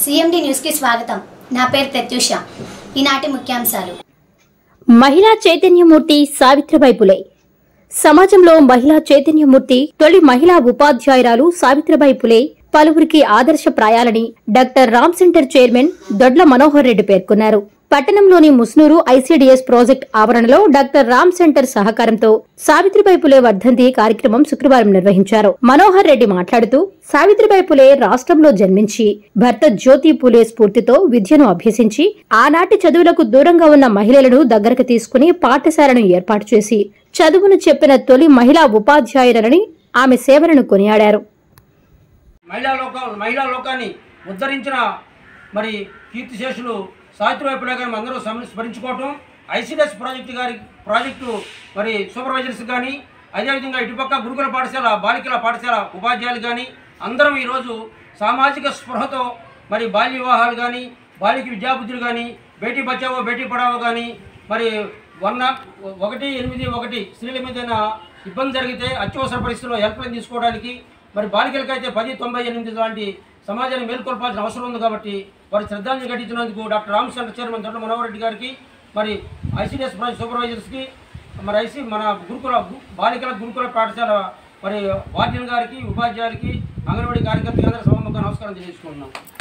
CMD న్యూస్కి స్వాగతం నా పేరు ప్రత్యూష ఈనాటి ముఖ్యాంశాలు మహిళా చైతన్యమూర్తి సావిత్రిబాయి పులే సమాజంలో మహిళా చైతన్యమూర్తి తొలి మహిళా ఉపాధ్యాయురాలు సావిత్రిబాయి పులే పలువురికి ఆదర్శప్రాయాలని doctor Ram centre chairman Dodla Manohar Reddy పేర్కొన్నారు పట్టణంలోని ముస్నూరు ఐసీడీఎస్ ప్రాజెక్ట్ ఆవరణలో డాక్టర్ రామ్ సెంటర్ సహకారంతో సావిత్రిబాయి పులే వర్ధంతి కార్యక్రమం శుక్రవారం నిర్వహించారు మనోహర్ రెడ్డి మాట్లాడుతూ సావిత్రిబాయి పులే రాష్ట్రంలో జన్మించి భర్త జ్యోతి పులే స్ఫూర్తితో విద్యను అభ్యసించి ఆనాటి చదువులకు దూరంగా ఉన్న మహిళలను దగ్గరకు తీసుకుని పాఠశాలను ఏర్పాటు చేసి చదువును చెప్పిన తొలి మహిళా ఉపాధ్యాయురాలని ఆమె సేవలను కొనియాడారు మహిళా లోక మహిళా లోకాన్ని ఉద్ధరించిన మరి కీర్తిశేషులు సావిత్రిబాయి పులే గారిని అందరూ సమ- స్మరించుకోవటం ఐసీడీఎస్ ప్రాజెక్టు గారి ప్రాజెక్టు మరి సూపర్వైజర్స్ కానీ అదేవిధంగా ఇటుపక్క గురుకుల పాఠశాల బాలికల పాఠశాల ఉపాధ్యాయులు కానీ అందరం ఈరోజు సామాజిక స్పృహతో మరి బాల్య వివాహాలు కానీ బాలిక విద్యాబుద్ధులు కానీ బేటీ బచావో బేటీ పడావో కానీ మరి వన్ నా- ఒకటి ఎనిమిది ఒకటి స్త్రీల మీద ఇబ్బంది జరిగితే అత్యవసర పరిస్థితుల్లో హెల్ప్ లైన్ తీసుకోవడానికి మరి బాలికలకైతే పది తొంభై ఎనిమిది లాంటి సమాజాన్ని మేల్కొల్పాల్సిన అవసరం ఉంది కాబట్టి వారి శ్రద్ధాంజలి ఘటించినందుకు డాక్టర్ రామచంద్ర చైర్మన్ దొడ్డ మనోహర్ రెడ్డి గారికి మరి ఐసీడీఎస్ ప్రాజెక్ట్ సూపర్వైజర్స్కి మరి ఐసీ మన గురుకుల బాలికల గురుకుల పాఠశాల మరి వార్డెన్ గారికి ఉపాధ్యాయులకి అంగన్వాడీ కార్యకర్తలకు అందరూ సభముఖంగా నమస్కారం తెలియజేసుకుంటున్నాం